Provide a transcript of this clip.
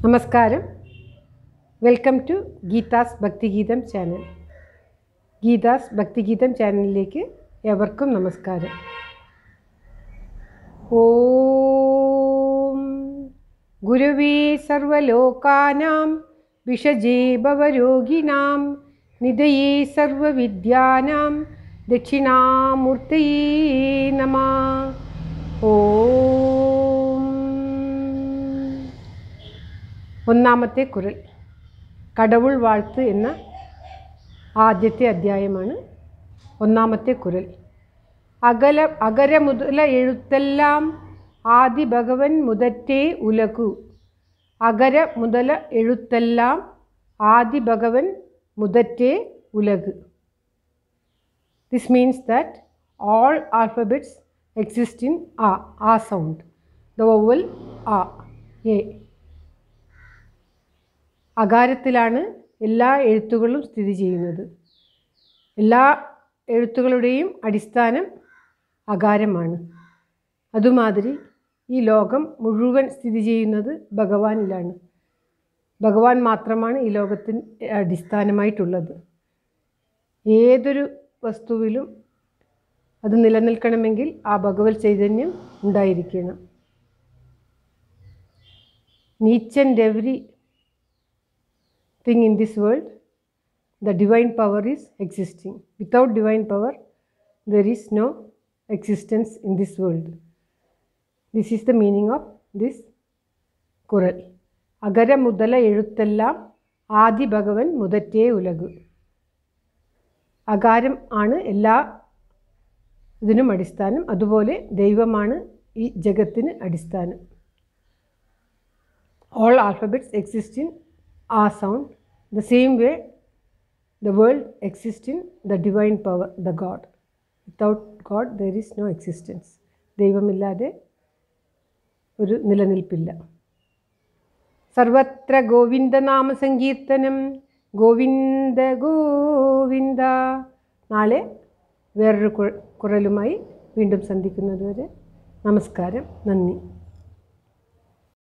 നമസ്കാരം welcome to Geetha's Bhakthigeetham channel Geetha's Bhakthigeetham ചാനലിലേക്ക് എവർക്കും നമസ്കാരം ഓം ഗുരുവേ സർവലോകാനാം വിഷജേ ഭവരോഗിണാം നിധയേ സർവവിദ്യാനാം ദക്ഷിണാമൂർത്തയേ നമ ഓം ഒന്നാമത്തെ കുരൽ കടവുൾ വാഴ്ത്ത് എന്ന ആദ്യത്തെ അധ്യായമാണ് ഒന്നാമത്തെ കുരൽ അകല അകര മുതല എഴുത്തെല്ലാം ആദി ഭഗവൻ മുതറ്റേ ഉലകു അകര മുതല എഴുത്തെല്ലാം ആദി ഭഗവൻ മുതറ്റേ ഉലക് This means that all alphabets exist in A, A sound. The vowel A, A. അകാരത്തിലാണ് എല്ലാ എഴുത്തുകളും സ്ഥിതി ചെയ്യുന്നത് എല്ലാ എഴുത്തുകളുടെയും അടിസ്ഥാനം അകാരമാണ് അതുമാതിരി ഈ ലോകം മുഴുവൻ സ്ഥിതി ചെയ്യുന്നത് ഭഗവാനിലാണ് ഭഗവാൻ മാത്രമാണ് ഈ ലോകത്തിന് അടിസ്ഥാനമായിട്ടുള്ളത് ഏതൊരു വസ്തുവിലും അത് നിലനിൽക്കണമെങ്കിൽ ആ ഭഗവത് ചൈതന്യം ഉണ്ടായിരിക്കണം each and every thing in this world the divine power is existing without divine power there is no existence in this world this is the meaning of this Kural അകര മുതല എഴുത്തെല്ലാം ആദി ഭഗവൻ മുതറ്റേ ഉലകു അകാരം ആണ് എല്ലാ ഇതിനും അടിസ്ഥാനം അതുപോലെ ദൈവമാണ് ഈ ജഗത്തിന് അടിസ്ഥാനം all alphabets exist in a sound the same way the world exist in the divine power the god without god there is no existence ദൈവമില്ലാതെ ഒരു നിലനിൽപ്പില്ല സർവത്ര ഗോവിന്ദനാമ സങ്കീർത്തനം ഗോവിന്ദ ഗോവിന്ദ നാളെ വേറൊരു കുറലുമായി വീണ്ടും സന്ധിക്കുന്നതുവരെ നമസ്കാരം നന്ദി